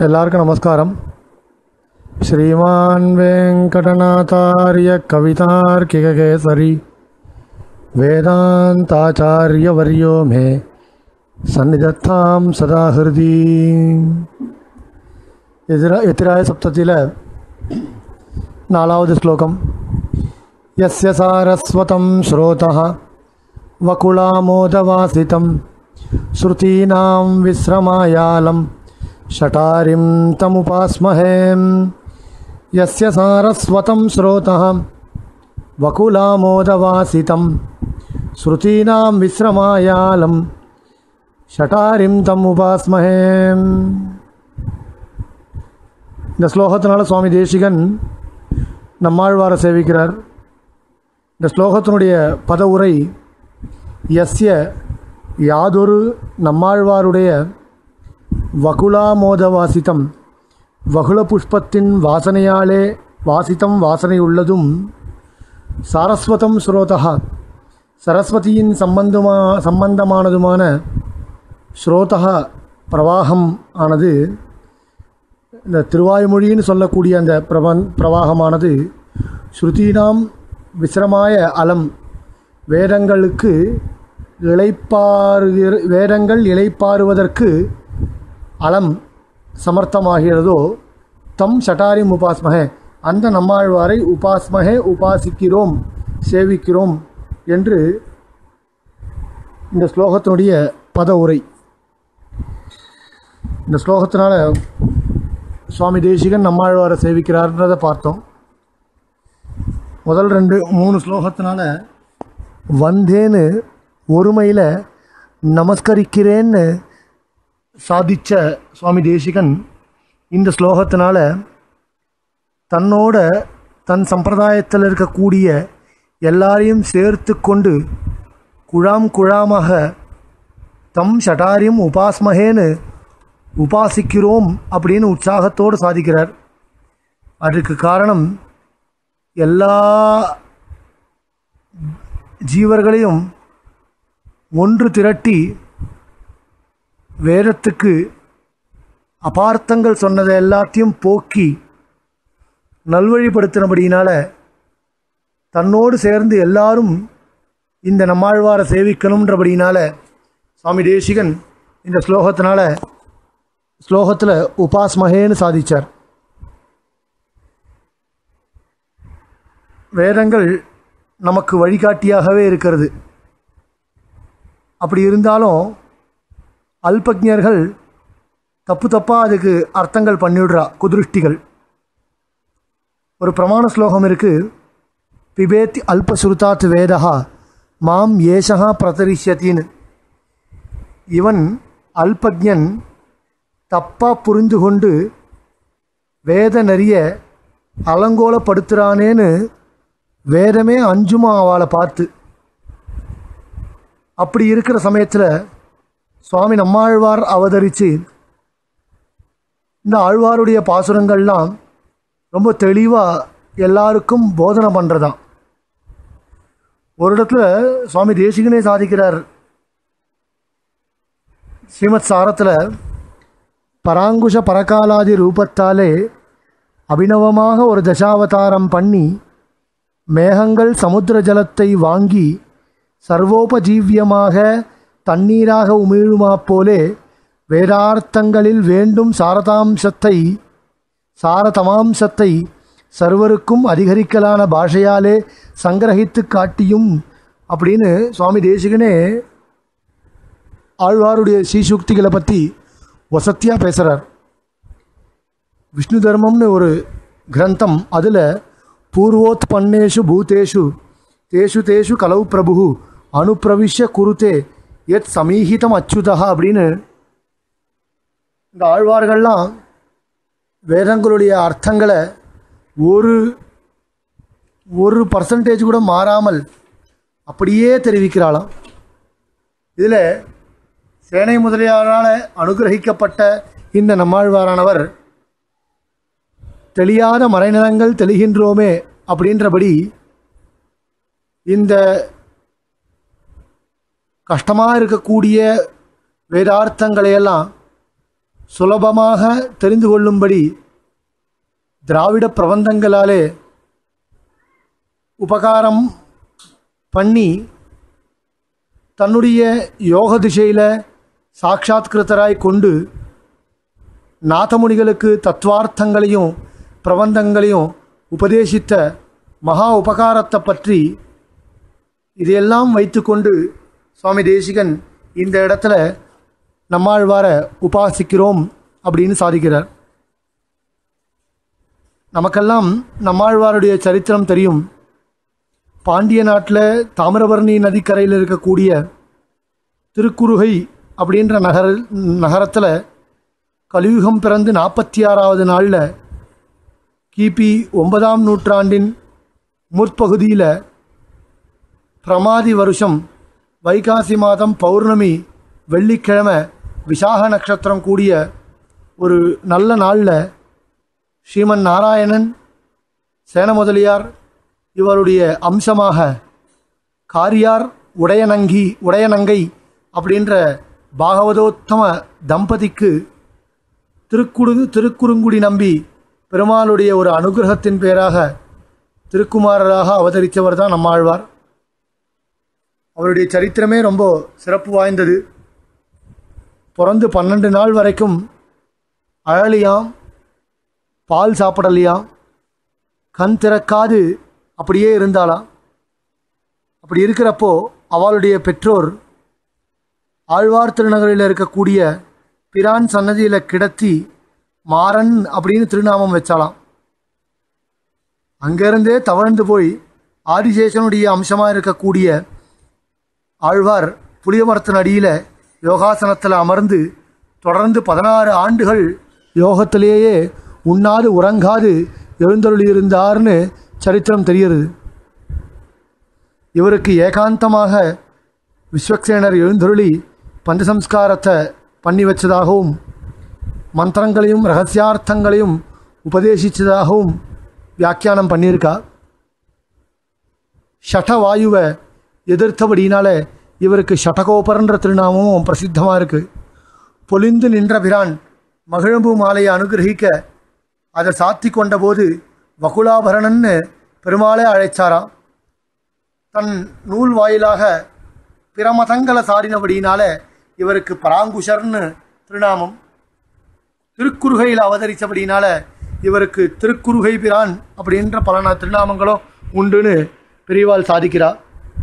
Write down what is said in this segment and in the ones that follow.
எல்லாருக்கும் நமஸ்காரம் ஸ்ரீமான் வெங்கடநாதாரிய கவிதார்க்கிகேசரி வேதாந்தாச்சாரியவர்யோ மே சந்நிதத்தாம் சதா ஹிருதி எதிரா எத்திராய சப்தத்தில் நாலாவது ஸ்லோகம் यस्य सारस्वतं श्रोतः वकुलामोदवासितं श्रुतीनां विश्रमायालं शटारिं तमुपास्महे यस्य सारस्वतं श्रोतः वकुलामोदवासितं श्रुतीनां विश्रमायालं ஷட்டாரிம் தம் உபாஸ்மஹே இந்த ஸ்லோகத்தினால சுவாமி தேசிகன் நம்மாழ்வாரை சேவிக்கிறார் இந்த ஸ்லோகத்தினுடைய பத உரை எஸ்ய யாதொரு நம்மாழ்வாருடைய வகுலாமோத வாசித்தம் வகுள புஷ்பத்தின் வாசனையாலே வாசித்தம் வாசனை உள்ளதும் சாரஸ்வதம் ஸ்ரோதா சரஸ்வதியின் சம்பந்தமா சம்பந்தமானதுமான ஸ்ரோதா பிரவாகம் ஆனது இந்த திருவாய்மொழின்னு சொல்லக்கூடிய அந்த பிரபன் பிரவாகமானது ஸ்ருதீனாம் விசிரமாய அலம் வேதங்களுக்கு இளைப்பாறு வேதங்கள் இளைப்பாறுவதற்கு அலம் சமர்த்தமாகிறதோ தம் சட்டாரி உபாஸ்மகே அந்த நம்மாழ்வாரை உபாஸ்மகே உபாசிக்கிறோம் சேவிக்கிறோம் என்று இந்த ஸ்லோகத்தினுடைய பத உரை இந்த ஸ்லோகத்தினால சுவாமி தேசிகன் நம்மாழ்வாரை சேவிக்கிறார்ன்றதை பார்த்தோம் முதல் ரெண்டு மூணு ஸ்லோகத்தினால வந்தேன்னு ஒருமையில் நமஸ்கரிக்கிறேன்னு சாதித்த சுவாமி தேசிகன் இந்த ஸ்லோகத்தினால தன்னோட தன் சம்பிரதாயத்தில் இருக்கக்கூடிய எல்லாரையும் சேர்த்து கொண்டு குழாம் குழாமாக தம் ஷட்டாரியும் உபாஸ்மகேன்னு உபாசிக்கிறோம் அப்படின்னு உற்சாகத்தோடு சாதிக்கிறார் அதுக்கு காரணம் எல்லா ஜீவர்களையும் ஒன்று திரட்டி வேதத்துக்கு அபார்த்தங்கள் சொன்னதை எல்லாத்தையும் போக்கி நல்வழிப்படுத்தினபடியினால தன்னோடு சேர்ந்து எல்லாரும் இந்த நம்மாழ்வாரை சேவிக்கணுன்றபடியினால சுவாமி தேசிகன் இந்த ஸ்லோகத்தினால ஸ்லோகத்தில் உபாஸ்மகேன்னு சாதிச்சார் வேதங்கள் நமக்கு வழிகாட்டியாகவே இருக்கிறது அப்படி இருந்தாலும் அல்பஜர்கள் தப்பு தப்பாக அதுக்கு அர்த்தங்கள் பண்ணிவிடுறா குதிருஷ்டிகள் ஒரு பிரமாண ஸ்லோகம் இருக்குது பிபேத்தி அல்பசுருத்தாத் வேதா மாம் ஏஷா பிரதரிஷ்யத்தின்னு இவன் அல்பஜன் தப்பாக புரிந்து கொண்டு வேத நெறிய அலங்கோலப்படுத்துகிறானேன்னு வேதமே அஞ்சுமா அவளை பார்த்து அப்படி இருக்கிற சமயத்தில் சுவாமி நம்மாழ்வார் அவதரித்து இந்த ஆழ்வாருடைய பாசுரங்கள்லாம் ரொம்ப தெளிவாக எல்லாருக்கும் போதனை பண்ணுறதாம் ஒரு இடத்துல சுவாமி தேசிகனே சாதிக்கிறார் ஸ்ரீமத் சாரத்தில் பராங்குஷ பரகாலாதி ரூபத்தாலே அபிநவமாக ஒரு தசாவதாரம் பண்ணி மேகங்கள் சமுத்திர ஜலத்தை வாங்கி சர்வோபஜீவியமாக தண்ணீராக உமிழுமா போலே வேதார்த்தங்களில் வேண்டும் சாரதாம்சத்தை சாரதமாம்சத்தை சர்வருக்கும் அதிகரிக்கலான பாஷையாலே சங்கிரகித்து காட்டியும் அப்படின்னு சுவாமி தேசிகனே ஆழ்வாருடைய ஸ்ரீசுக்திகளை பற்றி வசத்தியாக பேசுகிறார் விஷ்ணு தர்மம்னு ஒரு கிரந்தம் அதில் பூர்வோத் பண்ணேஷு பூதேஷு தேஷு தேஷு கலவு பிரபு அனுப்பிரவிஷ்ய குருத்தே எத் சமீஹிதம் அச்சுதா அப்படின்னு இந்த ஆழ்வார்கள்லாம் வேதங்களுடைய அர்த்தங்களை ஒரு ஒரு பர்சன்டேஜ் கூட மாறாமல் அப்படியே தெரிவிக்கிறாளாம் இதில் சேனை முதலியாரால் அனுகிரகிக்கப்பட்ட இந்த நம்மாழ்வாரானவர் தெளியாத மறைநிலங்கள் தெளிகின்றோமே அப்படின்றபடி இந்த கஷ்டமாக இருக்கக்கூடிய வேதார்த்தங்களையெல்லாம் சுலபமாக தெரிந்து கொள்ளும்படி திராவிட பிரபந்தங்களாலே உபகாரம் பண்ணி தன்னுடைய யோக திசையில் சாட்சாத்கிருத்தராய் கொண்டு நாதமுனிகளுக்கு தத்துவார்த்தங்களையும் பிரபந்தங்களையும் உபதேசித்த மகா உபகாரத்தை பற்றி இதையெல்லாம் வைத்துக்கொண்டு சுவாமி தேசிகன் இந்த இடத்துல நம்மாழ்வார உபாசிக்கிறோம் அப்படின்னு சாதிக்கிறார் நமக்கெல்லாம் நம்மாழ்வாருடைய சரித்திரம் தெரியும் பாண்டிய நாட்டில் தாமிரபரணி நதிக்கரையில் இருக்கக்கூடிய திருக்குறுகை அப்படின்ற நகர நகரத்தில் கலியுகம் பிறந்து நாற்பத்தி ஆறாவது நாளில் கிபி ஒன்பதாம் நூற்றாண்டின் முற்பகுதியில் பிரமாதி வருஷம் வைகாசி மாதம் பௌர்ணமி வெள்ளிக்கிழமை விசாக நட்சத்திரம் கூடிய ஒரு நல்ல நாளில் ஸ்ரீமன் நாராயணன் சேன முதலியார் இவருடைய அம்சமாக காரியார் உடையநங்கி உடையநங்கை அப்படின்ற பாகவதோத்தம தம்பதிக்கு திருக்குடு திருக்குறுங்குடி நம்பி பெருமாளுடைய ஒரு அனுகிரகத்தின் பேராக திருக்குமாரராக அவதரித்தவர் தான் நம்மாழ்வார் அவருடைய சரித்திரமே ரொம்ப சிறப்பு வாய்ந்தது பிறந்து பன்னெண்டு நாள் வரைக்கும் அழலியாம் பால் சாப்பிடலையாம் கண் திறக்காது அப்படியே இருந்தாளாம் அப்படி இருக்கிறப்போ அவளுடைய பெற்றோர் ஆழ்வார் திருநகரில் இருக்கக்கூடிய பிரான் சன்னதியில் கிடத்தி மாறன் அப்படின்னு திருநாமம் வச்சாலாம் அங்கிருந்தே தவழ்ந்து போய் ஆதிசேஷனுடைய அம்சமாக இருக்கக்கூடிய ஆழ்வார் புளிய மரத்தின் அடியில் யோகாசனத்தில் அமர்ந்து தொடர்ந்து பதினாறு ஆண்டுகள் யோகத்திலேயே உண்ணாது உறங்காது எழுந்தருளியிருந்தார்னு சரித்திரம் தெரிகிறது இவருக்கு ஏகாந்தமாக விஸ்வக்சேனர் எழுந்தருளி பஞ்சசம்ஸ்காரத்தை பண்ணி வச்சதாகவும் மந்திரங்களையும் ரகசியார்த்தங்களையும் உபதேசித்ததாகவும் வியாக்கியானம் பண்ணியிருக்கா ஷடவாயுவை எதிர்த்தபடினால இவருக்கு ஷடகோபரன்ற திருநாமமும் பிரசித்தமாக இருக்குது பொலிந்து நின்ற பிரான் மகிழம்பு மாலையை அனுகிரகிக்க அதை சாத்தி கொண்டபோது வகுலாபரணன்னு பெருமாளே அழைச்சாராம் தன் நூல் வாயிலாக பிரமதங்களை சாடினபடினால இவருக்கு பராங்குஷர்னு திருநாமம் திருக்குறுகையில் அவதரித்தபடினால இவருக்கு திருக்குறுகை பிரான் அப்படின்ற பல நா- திருநாமங்களும் உண்டுன்னு பெரியவாள் சாதிக்கிறார்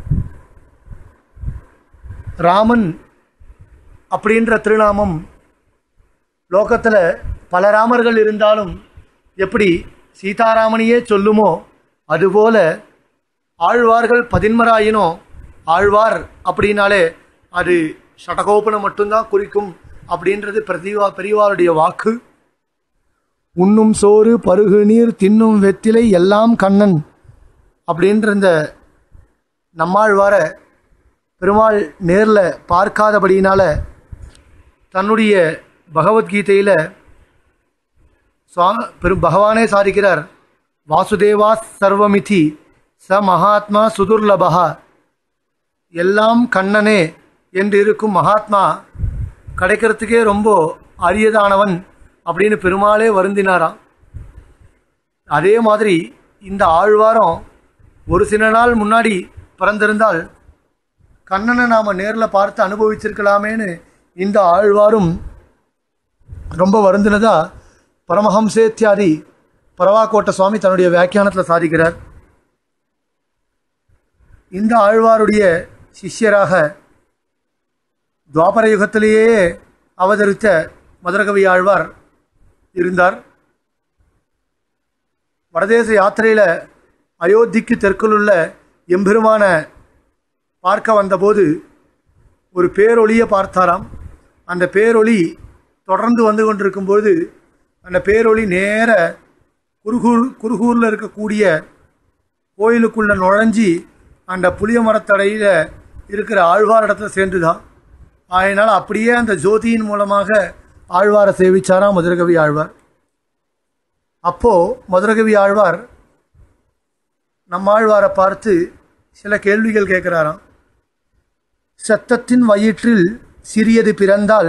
ராமன் அப்படின்ற திருநாமம் லோகத்தில் பல ராமர்கள் இருந்தாலும் எப்படி சீதாராமனையே சொல்லுமோ அதுபோல ஆழ்வார்கள் பதின்மராயினோ ஆழ்வார் அப்படின்னாலே அது ஷடகோபனை மட்டும்தான் குறிக்கும் அப்படின்றது பிரதிவா பெரியவாருடைய வாக்கு உண்ணும் சோறு பருகு நீர் தின்னும் வெத்திலை எல்லாம் கண்ணன் அப்படின்ற இந்த நம்மாழ்வார பெருமாள் நேரில் பார்க்காதபடியினால தன்னுடைய பகவத்கீதையில் சுவா பெரு பகவானே சாதிக்கிறார் வாசுதேவா சர்வமிதி ச மகாத்மா சுதுர்லபா எல்லாம் கண்ணனே என்று இருக்கும் மகாத்மா கிடைக்கிறதுக்கே ரொம்ப அரியதானவன் அப்படின்னு பெருமாளே வருந்தினாராம் அதே மாதிரி இந்த ஆழ்வாரம் ஒரு சில நாள் முன்னாடி பிறந்திருந்தால் கண்ணனை நாம் நேரில் பார்த்து அனுபவிச்சிருக்கலாமேன்னு இந்த ஆழ்வாரும் ரொம்ப வருந்தினதா பரமஹம்சேத்தியாதி பரவாக்கோட்ட சுவாமி தன்னுடைய வியாக்கியானத்தில் சாதிக்கிறார் இந்த ஆழ்வாருடைய சிஷ்யராக துவாபர யுகத்திலேயே அவதரித்த மதுரகவி ஆழ்வார் இருந்தார் வடதேச யாத்திரையில் அயோத்திக்கு தெற்குள்ள எம்பெருமான பார்க்க வந்தபோது ஒரு பேரொளியை பார்த்தாராம் அந்த பேரொளி தொடர்ந்து வந்து கொண்டிருக்கும்போது அந்த பேரொளி நேர குருகூர் குருகூரில் இருக்கக்கூடிய கோயிலுக்குள்ளே நுழைஞ்சி அந்த புளிய மரத்தடையில் இருக்கிற ஆழ்வார் இடத்துல சேர்ந்துதான் அதனால் அப்படியே அந்த ஜோதியின் மூலமாக ஆழ்வாரை சேவிச்சாராம் மதுரகவி ஆழ்வார் அப்போது மதுரகவி ஆழ்வார் நம்மாழ்வாரை பார்த்து சில கேள்விகள் கேட்குறாராம் சத்தத்தின் வயிற்றில் சிறியது பிறந்தால்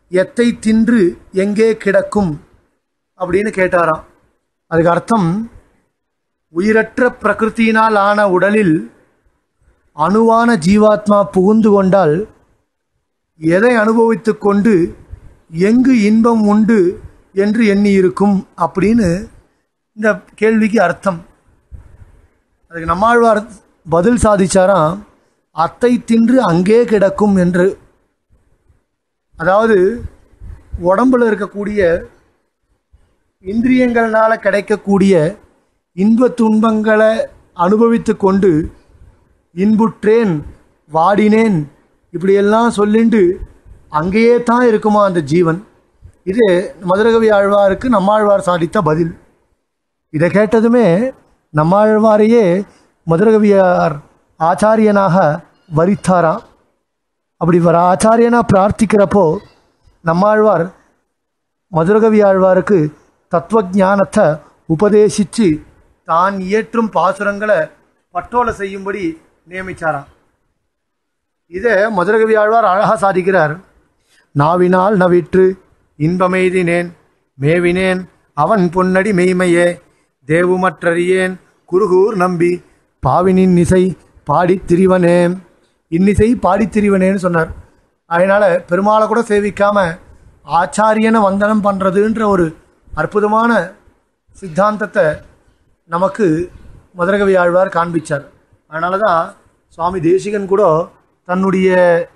எத்தை தின்று எங்கே கிடக்கும் அப்படின்னு கேட்டாராம் அதுக்கு அர்த்தம் உயிரற்ற பிரகிருத்தியினால் ஆன உடலில் அணுவான ஜீவாத்மா புகுந்து கொண்டால் எதை அனுபவித்துக் கொண்டு எங்கு இன்பம் உண்டு என்று எண்ணி இருக்கும் அப்படின்னு இந்த கேள்விக்கு அர்த்தம் அதுக்கு நம்மாழ்வார் பதில் சாதிச்சாராம் அத்தை தின்று அங்கே கிடக்கும் என்று அதாவது உடம்புல இருக்கக்கூடிய இந்திரியங்கள்னால கிடைக்கக்கூடிய இன்ப துன்பங்களை அனுபவித்து கொண்டு இன்புற்றேன் வாடினேன் இப்படியெல்லாம் சொல்லிண்டு அங்கேயே தான் இருக்குமா அந்த ஜீவன் இது மதுரகவி ஆழ்வாருக்கு நம்மாழ்வார் சாதித்த பதில் இதை கேட்டதுமே நம்மாழ்வாரையே மதுரகவியார் ஆச்சாரியனாக வரித்தாராம் அப்படி வர ஆச்சாரியனா பிரார்த்திக்கிறப்போ நம்மாழ்வார் மதுரகவி ஆழ்வாருக்கு தத்துவ ஞானத்தை உபதேசித்து தான் இயற்றும் பாசுரங்களை பட்டோலை செய்யும்படி நியமிச்சாராம் இதை மதுரகவி ஆழ்வார் அழகாக சாதிக்கிறார் நாவினால் நவிற்று இன்பமெய்தினேன் மேவினேன் அவன் பொன்னடி மெய்மையே தேவுமற்றறியேன் குருகூர் நம்பி பாவினின் இசை பாடித் திரிவனே இன்னிசை பாடித் திரிவனேன்னு சொன்னார் அதனால் பெருமாளை கூட சேவிக்காம ஆச்சாரியனை வந்தனம் பண்ணுறதுன்ற ஒரு அற்புதமான சித்தாந்தத்தை நமக்கு மதுரகவி ஆழ்வார் காண்பிச்சார் அதனால தான் சுவாமி தேசிகன் கூட தன்னுடைய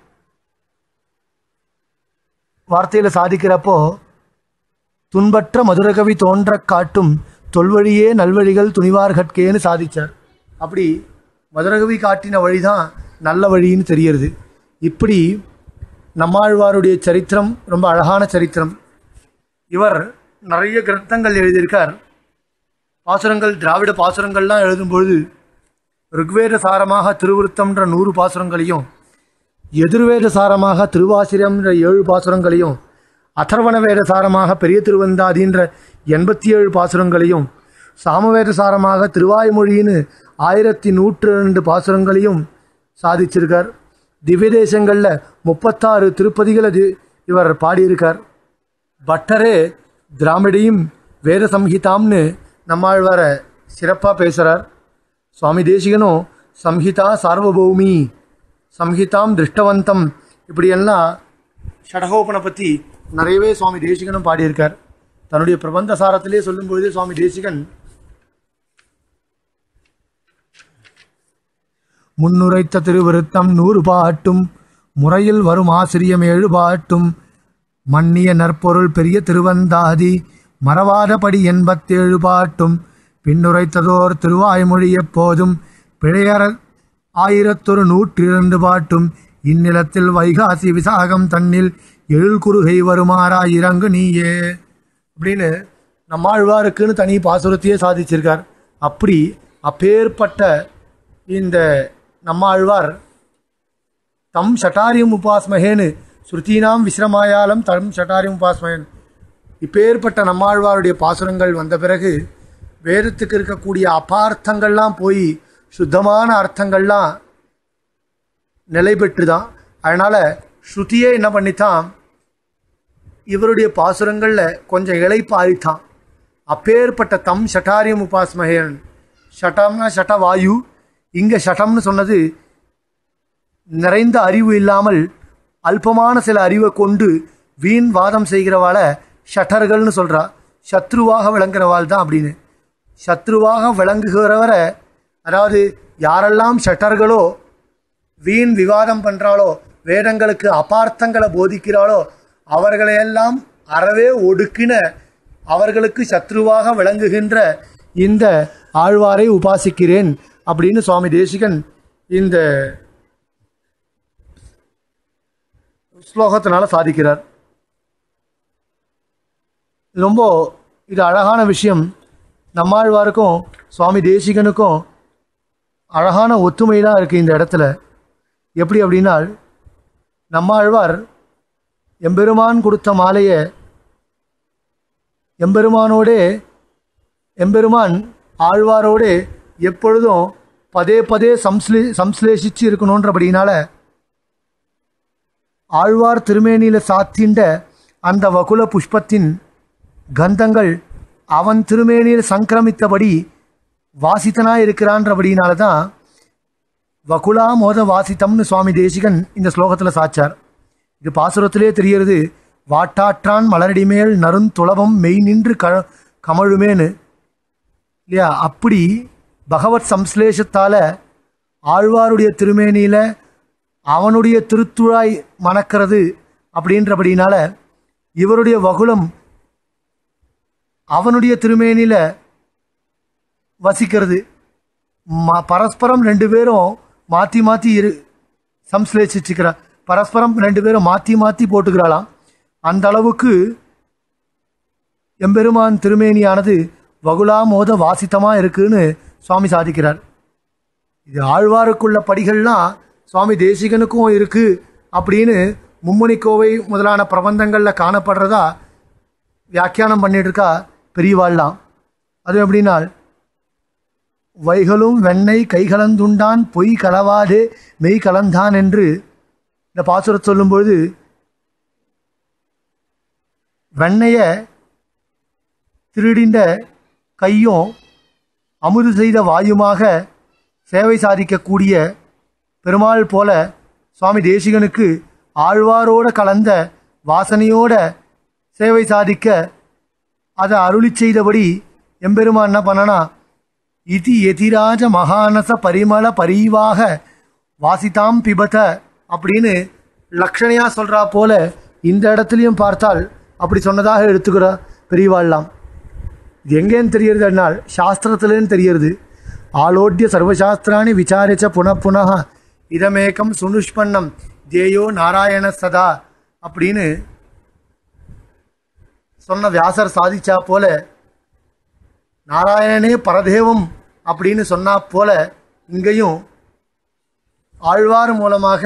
வார்த்தையில் சாதிக்கிறப்போ துன்பற்ற மதுரகவி தோன்றக் காட்டும் தொல்வழியே நல்வழிகள் துணிவார்கட்கேன்னு சாதிச்சார் அப்படி மதுரகவி காட்டின வழிதான் நல்ல வழின்னு தெரியறது இப்படி நம்மாழ்வாருடைய சரித்திரம் ரொம்ப அழகான சரித்திரம் இவர் நிறைய கிரந்தங்கள் எழுதியிருக்கார் பாசுரங்கள் திராவிட பாசுரங்கள்லாம் எழுதும்பொழுது ருக்வேத சாரமாக திருவிருத்தம்ன்ற நூறு பாசுரங்களையும் எதிர்வேத சாரமாக திருவாசிரியம்ன்ற ஏழு பாசுரங்களையும் அதர்வண வேத சாரமாக பெரிய திருவந்தாதின்ற எண்பத்தி ஏழு பாசுரங்களையும் சாமவேத சாரமாக திருவாய்மொழின்னு ஆயிரத்தி நூற்று ரெண்டு பாசுரங்களையும் சாதிச்சிருக்கார் திவ்ய தேசங்களில் முப்பத்தாறு திருப்பதிகளை தி- இவர் பாடியிருக்கார் பட்டரே திராமிடையும் வேத சம்ஹிதாம்னு நம்மாழ்வார சிறப்பாக பேசுகிறார் சுவாமி தேசிகனும் சம்ஹிதா சார்வபௌமி சம்ஹிதாம் திருஷ்டவந்தம் இப்படியெல்லாம் ஷடகோபனை பற்றி நிறையவே சுவாமி தேசிகனும் பாடியிருக்கார் தன்னுடைய பிரபந்த சாரத்திலே சொல்லும்பொழுது சுவாமி தேசிகன் முன்னுரைத்த திருவிருத்தம் நூறு பாட்டும் முறையில் வரும் ஆசிரியம் ஏழு பாட்டும் மன்னிய நற்பொருள் பெரிய திருவந்தாதி மறவாதபடி எண்பத்தேழு பாட்டும் பின்னுரைத்ததோர் திருவாய்மொழி எப்போதும் பிழையற ஆயிரத்தொரு நூற்றி இரண்டு பாட்டும் இந்நிலத்தில் வைகாசி விசாகம் தன்னில் எழில் குறுகை வருமாறா இறங்கு நீயே அப்படின்னு நம்மாழ்வாருக்குன்னு தனி பாசுரத்தையே சாதிச்சிருக்கார் அப்படி அப்பேற்பட்ட இந்த நம்மாழ்வார் தம் ஷட்டாரியம் உபாஸ்மகேன்னு ஸ்ருதீனாம் விஸ்ரமாயாலம் தம் ஷட்டாரியம் உபாஸ்மகன் இப்பேற்பட்ட நம்மாழ்வாருடைய பாசுரங்கள் வந்த பிறகு வேதத்துக்கு இருக்கக்கூடிய அபார்த்தங்கள்லாம் போய் சுத்தமான அர்த்தங்கள்லாம் நிலை பெற்றுதான் அதனால ஸ்ருதியே என்ன பண்ணித்தான் இவருடைய பாசுரங்களில் கொஞ்சம் இளைப்பாரித்தான் அப்பேற்பட்ட தம் ஷட்டாரியம் உபாஸ்மகேன் ஷட்டம்னா ஷட்டவாயு இங்கே ஷட்டம்னு சொன்னது நிறைந்த அறிவு இல்லாமல் அல்பமான சில அறிவை கொண்டு வீண் வாதம் செய்கிறவாள ஷட்டர்கள்னு சொல்றா சத்ருவாக விளங்குறவாள் தான் அப்படின்னு சத்ருவாக விளங்குகிறவரை அதாவது யாரெல்லாம் ஷட்டர்களோ வீண் விவாதம் பண்றாளோ வேதங்களுக்கு அபார்த்தங்களை போதிக்கிறாளோ அவர்களையெல்லாம் அறவே ஒடுக்கின அவர்களுக்கு சத்ருவாக விளங்குகின்ற இந்த ஆழ்வாரை உபாசிக்கிறேன் அப்படின்னு சுவாமி தேசிகன் இந்த ஸ்லோகத்தினால சாதிக்கிறார் ரொம்ப இது அழகான விஷயம் நம்மாழ்வாருக்கும் சுவாமி தேசிகனுக்கும் அழகான ஒத்துமை தான் இருக்குது இந்த இடத்துல எப்படி அப்படின்னா நம்மாழ்வார் எம்பெருமான் கொடுத்த மாலையை எம்பெருமானோடே எம்பெருமான் ஆழ்வாரோடே எப்பொழுதும் பதே பதே சம்ஸ்லே சம்ஸ்லேஷிச்சு இருக்கணுன்றபடினால ஆழ்வார் திருமேனியில் சாத்தின்ற அந்த வகுல புஷ்பத்தின் கந்தங்கள் அவன் திருமேனியில் சங்கிரமித்தபடி வாசித்தனாய் இருக்கிறான்றபடினால தான் வகுலா மோத வாசித்தம்னு சுவாமி தேசிகன் இந்த ஸ்லோகத்தில் சாச்சார் இது பாசுரத்திலே தெரிகிறது வாட்டாற்றான் மலரடிமேல் நறுந்துளபம் மெய் நின்று க கமழுமேன்னு இல்லையா அப்படி பகவத் சம்ஸ்லேஷத்தால் ஆழ்வாருடைய திருமேனியில் அவனுடைய திருத்துழாய் மணக்கிறது அப்படின்றபடினால இவருடைய வகுலம் அவனுடைய திருமேனியில் வசிக்கிறது ம பரஸ்பரம் ரெண்டு பேரும் மாற்றி மாற்றி இரு சம்ஸ்லேஷிச்சுக்கிறா பரஸ்பரம் ரெண்டு பேரும் மாற்றி மாற்றி போட்டுக்கிறாளாம் அந்த அளவுக்கு எம்பெருமான் திருமேனியானது வகுலா மோத வாசித்தமாக இருக்குன்னு சுவாமி சாதிக்கிறார் இது ஆழ்வாருக்குள்ள படிகள்லாம் சுவாமி தேசிகனுக்கும் இருக்கு அப்படின்னு மும்முனி கோவை முதலான பிரபந்தங்களில் காணப்படுறதா வியாக்கியானம் பண்ணிட்டு இருக்கா பெரியவாள்லாம் அது எப்படின்னால் வைகளும் வெண்ணெய் கைகலந்துண்டான் பொய் கலவாதே மெய் கலந்தான் என்று இந்த பாசுரத்தை சொல்லும்பொழுது வெண்ணையை திருடின்ற கையும் அமுது செய்த வாயுமாக சேவை சாதிக்கக்கூடிய பெருமாள் போல சுவாமி தேசிகனுக்கு ஆழ்வாரோட கலந்த வாசனையோட சேவை சாதிக்க அதை அருளி செய்தபடி எம்பெருமான் என்ன பண்ணனா இதி எதிராஜ மகானச பரிமள பரிவாக வாசிதாம் பிபத அப்படின்னு லக்ஷணையா சொல்றா போல இந்த இடத்துலையும் பார்த்தால் அப்படி சொன்னதாக எடுத்துக்கிறா பெரியவாள்லாம் இது எங்கேன்னு தெரியறது என்னால் சாஸ்திரத்துலேன்னு தெரியறது ஆலோட்ய சர்வசாஸ்திராணி விசாரிச்ச புன புனः இதமேக்கம் சுனுஷ்பன்னம் தேயோ நாராயண சதா அப்படின்னு சொன்ன வியாசர் சாதிச்சா போல நாராயணனே பரதேவம் அப்படின்னு சொன்னா போல இங்கேயும் ஆழ்வார் மூலமாக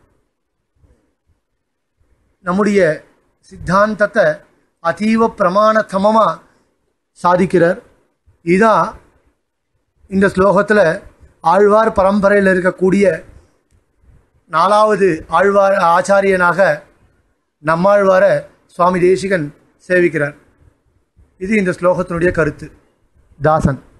நம்முடைய சித்தாந்தத்தை அதீவ பிரமாணத்தமமாக சாதிக்கிறார் இதுதான் இந்த ஸ்லோகத்தில் ஆழ்வார் பரம்பரையில் இருக்கக்கூடிய நாலாவது ஆழ்வார் ஆச்சாரியனாக நம்மாழ்வார சுவாமி தேசிகன் சேவிக்கிறார் இது இந்த ஸ்லோகத்தினுடைய கருத்து தாசன்